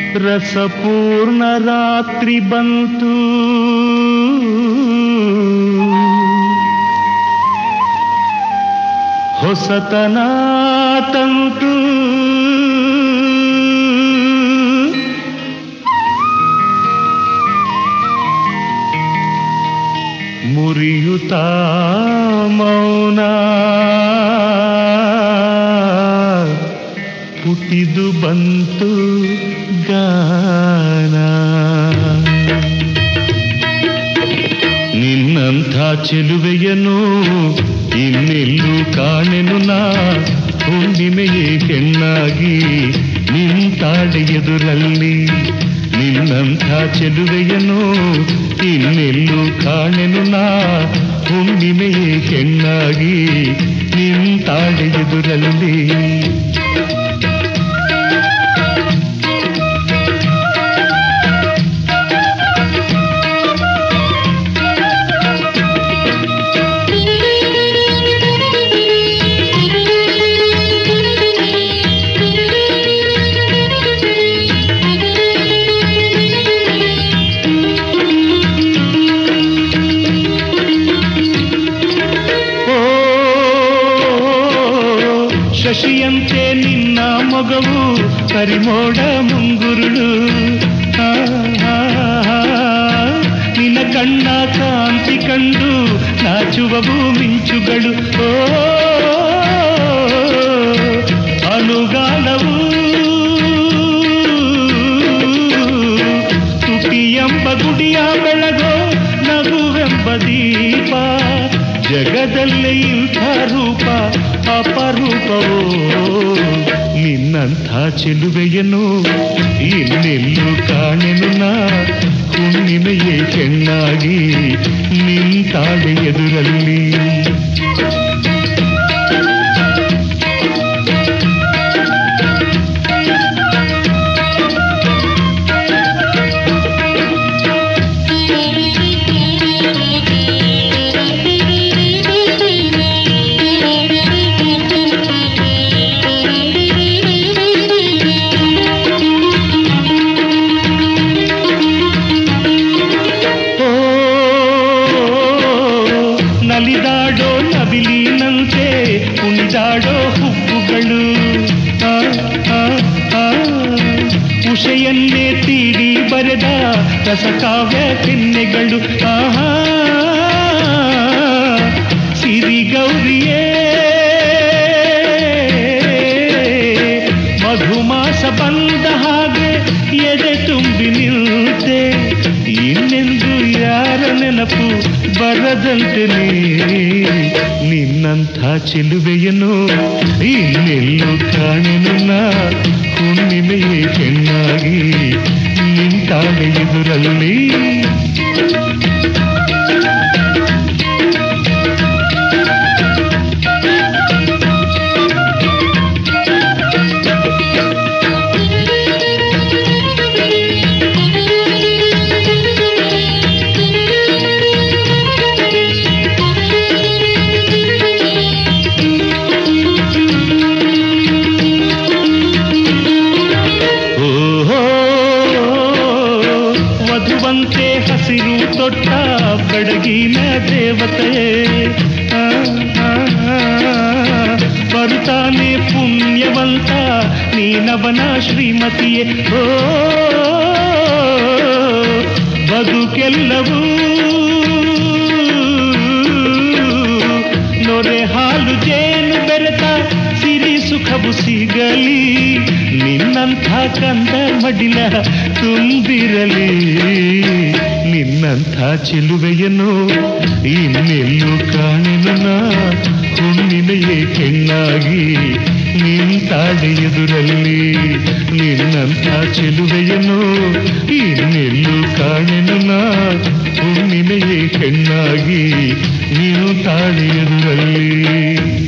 ರಸಪೂರ್ಣ ರಾತ್ರಿ ಬಂತು ಹೊಸತನ ತಂತು ಮುರಿಯುತ್ತಾ ಮೌನ ಪುಟಿದು ಬಂತು ಗಾನ ನಿನ್ನಂಥ ಚೆಲುವೆಯನು ಇನ್ನೆಲ್ಲೂ ಕಾಣೆನು ನಾ ಹುಣ್ಣಿಮೆಯೇ ಹೆಣ್ಣಾಗಿ ನಿಂತಾಳೆ ಎದುರಲ್ಲಿ ನಿನ್ನಂಥ ಚೆಲುವೆಯನು ಇನ್ನೆಲ್ಲೂ ಕಾಣೆನು ನಾ ಹುಣ್ಣಿಮೆಯೇ ಹೆಣ್ಣಾಗಿ ನಿಂತಾಳೆ ಎದುರಲ್ಲಿ ಓ ಶಶಿಯಂತೆ ನಿನ್ನ ಮೊಗವು ಕರಿಮೋಡ ಮುಂಗುರುಳು ಆ, ಆ, ಆ, ನಿನ್ನ ಕಣ್ಣ ಕಾಂತಿ ಕಂಡು ನಾಚುವವು ಮಿಂಚುಗಳು ಓ ಅನುಗಾಲವು ತುಟಿಯೆಂಬ ಗುಡಿಯ ಬೆಳಗೋ ನಗುವೆಂಬ ದೀಪ ಜಗದಲ್ಲಿ ಇಂಥ ರೂಪ ಅಪರೂಪವೋ ನಿನ್ನಂಥ ಚೆಲುವೆಯನು ಇನ್ನೆಲ್ಲೂ ಕಾಣೆನು ನಾ ಹುಣ್ಣಿಮೆಯೇ ಹೆಣ್ಣಾಗಿ ನಿಂತಾಳೆ ಎದುರಲ್ಲಿ ಓ ನಲಿದಾಡೋ ನವಿಲಿನಂತೆ ಕುಣಿದಾಡೋ ಹುಬ್ಬುಗಳು ಆ, ಆ, ಆ, ಉಷೆಯನ್ನೇ ತೀಡಿ ಬರೆದ ರಸಕಾವ್ಯ ಕೆನ್ನೆಗಳು ಆಹಾ ಸಿರಿ ಗೌರಿಯೇ ಮಧುಮಾಸ ಬಂದ ಹಾಗೆ ಎದೆ ತುಂಬಿ ನಿಲ್ತೆ ಇನ್ನೆಂದು ಯಾರ ನೆನಪು ಬರದಂತೆ ನೀ ನಿನ್ನಂಥ ಚೆಲುವೆಯನು ಇನ್ನೆಲ್ಲೂ ಕಾಣೆನು ನಾ ಹುಣ್ಣಿಮೆಯೇ ಹೆಣ್ಣಾಗಿ ನಿಂತಾಳೆ ಎದುರಲ್ಲಿ ಓಹೋ ಮಧುವಂತೆ ಹಸಿರು ತೊಟ್ಟ ಬೆಡಗಿನ ದೇವತೆ ಆ, ಆ, ಆ, ಬರುತ್ತಾನೆ ಪುಣ್ಯವಂತ ನೀನವನ ಶ್ರೀಮತಿಯೇ ಓ ಬದುಕೆಲ್ಲವೂ ನೊರೆ ಹಾಲು ಜೇನು ಬೆರೆತ ಸಿರಿ ಸುಖವು ಸಿಗಲಿ ನಿನ್ನಂಥ ಕಂದ ಮಡಿಲ ತುಂಬಿರಲಿ ನಿನ್ನಂಥ ಚೆಲುವೆಯನ್ನು ಇನ್ನೆಲ್ಲೂ ಕಾಣೆನು ನಾ ಹುಣ್ಣಿಮೆಯೇ ಹೆಣ್ಣಾಗಿ ನಿಂತಾಡೆ ಎದುರಲ್ಲಿ ನಿನ್ನಂಥ ಚೆಲುವೆಯನ್ನು ಇನ್ನೆಲ್ಲೂ ಕಾಣೆನು ನಾ ಹುಣ್ಣಿಮೆಯೇ ಹೆಣ್ಣಾಗಿ ನೀನು ತಾಳೆ ಎದುರಲ್ಲಿ